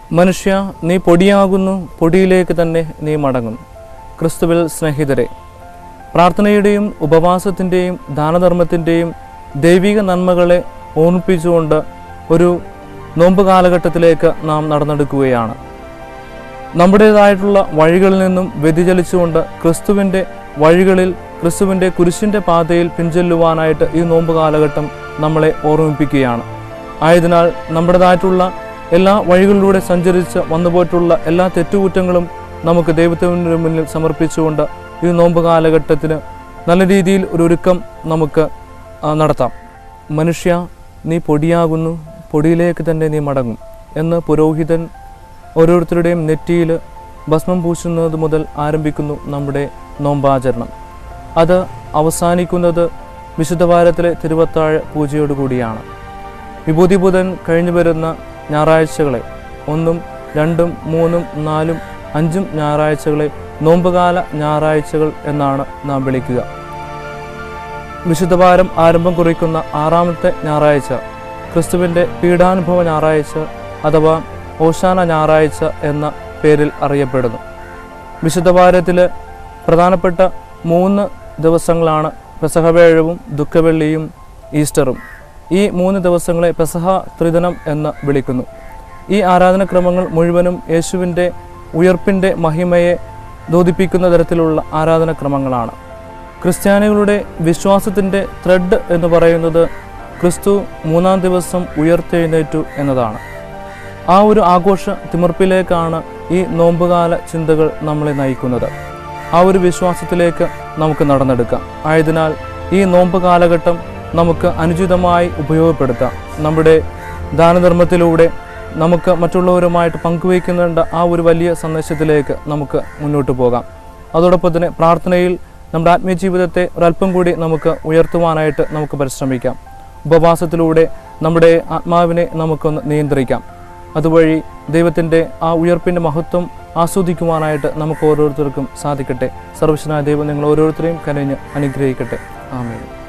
മനുഷ്യ നീ പൊടിയാകുന്നു പൊടിയിലേക്ക് തന്നെ നീ മടങ്ങും ക്രിസ്തുവിൽ സ്നേഹിതരെ പ്രാർത്ഥനയുടെയും ഉപവാസത്തിൻ്റെയും ദാനധർമ്മത്തിൻ്റെയും ദൈവിക നന്മകളെ ഓർമ്മിപ്പിച്ചുകൊണ്ട് ഒരു നോമ്പ് കാലഘട്ടത്തിലേക്ക് നാം നടന്നെടുക്കുകയാണ് നമ്മുടേതായിട്ടുള്ള വഴികളിൽ നിന്നും വ്യതിചലിച്ചുകൊണ്ട് ക്രിസ്തുവിൻ്റെ വഴികളിൽ ക്രിസ്തുവിൻ്റെ കുരിശിൻ്റെ പാതയിൽ പിൻചെല്ലുവാനായിട്ട് ഈ നോമ്പ് കാലഘട്ടം നമ്മളെ ഓർമ്മിപ്പിക്കുകയാണ് ആയതിനാൽ നമ്മുടേതായിട്ടുള്ള എല്ലാ വഴികളിലൂടെ സഞ്ചരിച്ച് വന്നുപോയിട്ടുള്ള എല്ലാ തെറ്റുകുറ്റങ്ങളും നമുക്ക് ദൈവത്തിൻ്റെ മുന്നിൽ സമർപ്പിച്ചുകൊണ്ട് ഈ നോമ്പ് കാലഘട്ടത്തിന് നല്ല രീതിയിൽ ഒരു ഒരുക്കം നമുക്ക് ആ, നടത്താം മനുഷ്യ നീ പൊടിയാകുന്നു പൊടിയിലേക്ക് തന്നെ നീ മടങ്ങും എന്ന് പുരോഹിതൻ ഓരോരുത്തരുടെയും നെറ്റിയിൽ ഭസ്മം പൂശുന്നത് മുതൽ ആരംഭിക്കുന്നു നമ്മുടെ നോമ്പാചരണം അത് അവസാനിക്കുന്നത് വിശുദ്ധവാരത്തിലെ തിരുവത്താഴ് പൂജയോടുകൂടിയാണ് വിഭൂതി ബുധൻ കഴിഞ്ഞു വരുന്ന ഞായറാഴ്ചകളെ ഒന്നും രണ്ടും മൂന്നും നാലും അഞ്ചും ഞായറാഴ്ചകളെ നോമ്പുകാല ഞായറാഴ്ചകൾ എന്നാണ് നാം വിളിക്കുക വിശുദ്ധവാരം ആരംഭം കുറിക്കുന്ന ആറാമത്തെ ഞായറാഴ്ച ക്രിസ്തുവിൻ്റെ പീഡാനുഭവ ഞായറാഴ്ച അഥവാ ഓശാന ഞായറാഴ്ച എന്ന പേരിൽ അറിയപ്പെടുന്നു വിശുദ്ധവാരത്തിൽ പ്രധാനപ്പെട്ട മൂന്ന് ദിവസങ്ങളാണ് പെസഹവേഴവും ദുഃഖവെള്ളിയും ഈസ്റ്ററും ഈ മൂന്ന് ദിവസങ്ങളെ പെസഹ ത്രിദിനം എന്ന് വിളിക്കുന്നു ഈ ആരാധനക്രമങ്ങൾ മുഴുവനും യേശുവിൻ്റെ ഉയർപ്പിൻ്റെ മഹിമയെ ദ്യോതിപ്പിക്കുന്ന തരത്തിലുള്ള ആരാധനക്രമങ്ങളാണ് ക്രിസ്ത്യാനികളുടെ വിശ്വാസത്തിൻ്റെ ത്രെഡ് എന്ന് പറയുന്നത് ക്രിസ്തു മൂന്നാം ദിവസം ഉയർത്തെഴുന്നേറ്റു എന്നതാണ് ആ ഒരു ആഘോഷ തിമിർപ്പിലേക്കാണ് ഈ നോമ്പുകാല ചിന്തകൾ നമ്മളെ നയിക്കുന്നത് ആ ഒരു വിശ്വാസത്തിലേക്ക് നമുക്ക് നടന്നെടുക്കാം ആയതിനാൽ ഈ നോമ്പ് കാലഘട്ടം നമുക്ക് അനുചിതമായി ഉപയോഗപ്പെടുത്താം നമ്മുടെ ദാനധർമ്മത്തിലൂടെ നമുക്ക് മറ്റുള്ളവരുമായിട്ട് പങ്കുവയ്ക്കുന്നുണ്ട് ആ ഒരു വലിയ സന്ദേശത്തിലേക്ക് നമുക്ക് മുന്നോട്ട് പോകാം അതോടൊപ്പം തന്നെ പ്രാർത്ഥനയിൽ നമ്മുടെ ആത്മീയ ജീവിതത്തെ ഒരല്പം കൂടി നമുക്ക് ഉയർത്തുവാനായിട്ട് നമുക്ക് പരിശ്രമിക്കാം ഉപവാസത്തിലൂടെ നമ്മുടെ ആത്മാവിനെ നമുക്കൊന്ന് നിയന്ത്രിക്കാം അതുവഴി ദൈവത്തിൻ്റെ ആ ഉയർപ്പിൻ്റെ മഹത്വം ആസ്വദിക്കുവാനായിട്ട് നമുക്ക് ഓരോരുത്തർക്കും സാധിക്കട്ടെ സർവശനായ ദൈവം നിങ്ങൾ ഓരോരുത്തരെയും കരഞ്ഞ് അനുഗ്രഹിക്കട്ടെ ആമേൻ